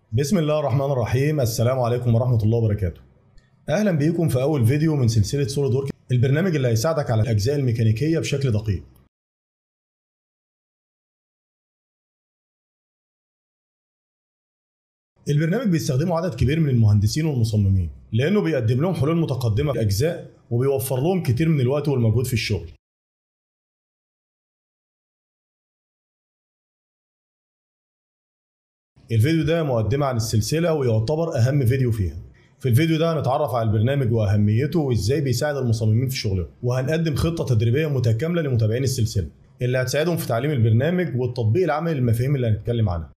بسم الله الرحمن الرحيم السلام عليكم ورحمة الله وبركاته أهلا بيكم في أول فيديو من سلسلة سوليد ورك البرنامج اللي هيساعدك على الأجزاء الميكانيكية بشكل دقيق البرنامج بيستخدمه عدد كبير من المهندسين والمصممين لأنه بيقدم لهم حلول متقدمة في أجزاء وبيوفر لهم كتير من الوقت والمجهود في الشغل الفيديو ده مقدمة عن السلسلة ويعتبر أهم فيديو فيها في الفيديو ده هنتعرف على البرنامج وأهميته وإزاي بيساعد المصممين في شغلهم وهنقدم خطة تدريبية متكاملة لمتابعين السلسلة اللي هتساعدهم في تعليم البرنامج والتطبيق العملي للمفاهيم اللي هنتكلم عنها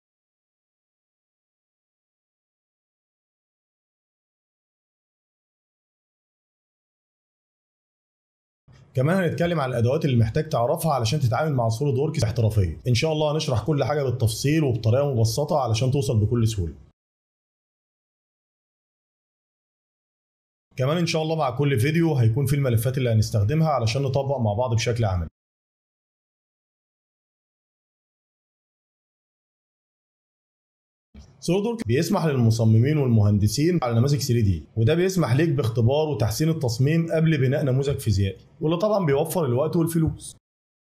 كمان هنتكلم عن الادوات اللي محتاج تعرفها علشان تتعامل مع سوليد وركس باحترافيه ان شاء الله هنشرح كل حاجه بالتفصيل وبطريقه مبسطه علشان توصل بكل سهوله كمان ان شاء الله مع كل فيديو هيكون في الملفات اللي هنستخدمها علشان نطبق مع بعض بشكل عملي سوليدورك بيسمح للمصممين والمهندسين على نماذج 3 دي وده بيسمح ليك باختبار وتحسين التصميم قبل بناء نموذج فيزيائي واللي طبعا بيوفر الوقت والفلوس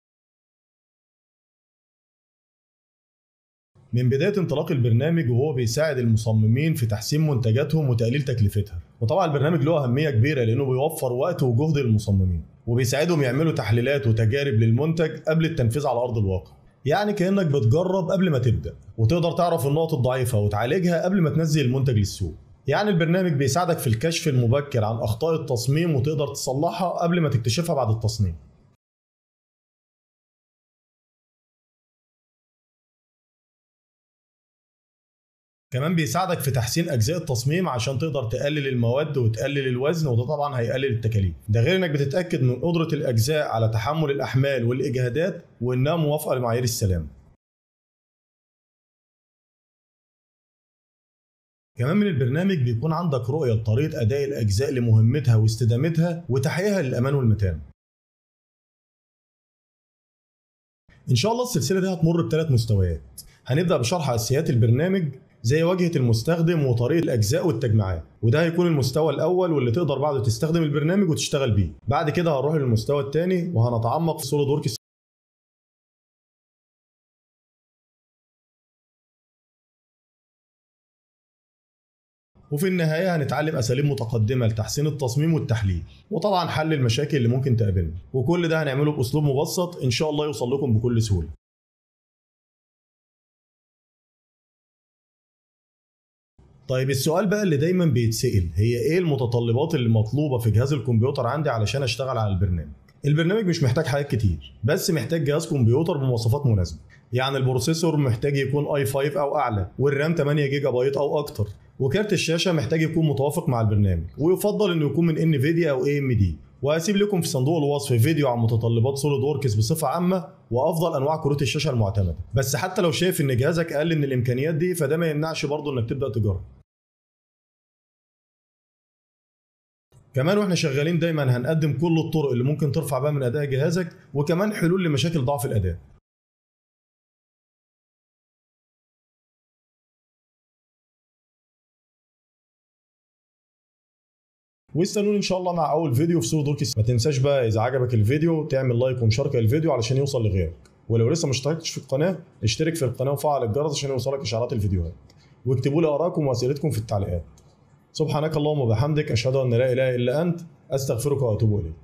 من بداية انطلاق البرنامج وهو بيساعد المصممين في تحسين منتجاتهم وتقليل تكلفتها وطبعا البرنامج له أهمية كبيرة لأنه بيوفر وقت وجهد للمصممين وبيساعدهم يعملوا تحليلات وتجارب للمنتج قبل التنفيذ على أرض الواقع يعني كأنك بتجرب قبل ما تبدأ وتقدر تعرف النقط الضعيفة وتعالجها قبل ما تنزل المنتج للسوق يعني البرنامج بيساعدك في الكشف المبكر عن أخطاء التصميم وتقدر تصلحها قبل ما تكتشفها بعد التصميم كمان بيساعدك في تحسين اجزاء التصميم عشان تقدر تقلل المواد وتقلل الوزن وده طبعا هيقلل التكاليف ده غير انك بتتاكد من قدره الاجزاء على تحمل الاحمال والاجهادات وانها موافقه لمعايير السلام كمان من البرنامج بيكون عندك رؤيه لطريقه اداء الاجزاء لمهمتها واستدامتها وتحقيقها للامان والمتانه ان شاء الله السلسله دي هتمر بثلاث مستويات هنبدا بشرح اساسيات البرنامج زي واجهه المستخدم وطريقه الاجزاء والتجميعات وده هيكون المستوى الاول واللي تقدر بعده تستخدم البرنامج وتشتغل بيه بعد كده هنروح للمستوى الثاني وهنتعمق في سوليد وركس وفي النهاية هنتعلم أساليب متقدمة لتحسين التصميم والتحليل وطبعا حل المشاكل اللي ممكن تقابلنا وكل ده هنعمله بأسلوب مبسط إن شاء الله يوصل لكم بكل سهولة طيب السؤال بقى اللي دايما بيتسأل هي ايه المتطلبات اللي مطلوبة في جهاز الكمبيوتر عندي علشان اشتغل على البرنامج البرنامج مش محتاج حاجات كتير بس محتاج جهاز كمبيوتر بمواصفات مناسبة يعني البروسيسور محتاج يكون اي 5 او اعلى والرام 8 جيجا بايت او اكتر وكارت الشاشة محتاج يكون متوافق مع البرنامج ويفضل انه يكون من انفيديا او اي ام دي وهسيب لكم في صندوق الوصف فيديو عن متطلبات سوليد وركس بصفه عامه وافضل انواع كروت الشاشه المعتمده بس حتى لو شايف ان جهازك اقل من الامكانيات دي فده ما يمنعش برضه انك تبدا تجرب كمان واحنا شغالين دايما هنقدم كل الطرق اللي ممكن ترفع بها من اداء جهازك وكمان حلول لمشاكل ضعف الاداء واستنوني ان شاء الله مع اول فيديو في سوليد وركس ما تنساش بقى اذا عجبك الفيديو تعمل لايك ومشاركه الفيديو علشان يوصل لغيرك ولو لسه ما اشتركتش في القناه اشترك في القناه وفعل الجرس عشان يوصلك اشعارات الفيديوهات واكتبوا لي ارائكم واسئلتكم في التعليقات سبحانك اللهم وبحمدك اشهد ان لا اله الا انت استغفرك واتوب اليك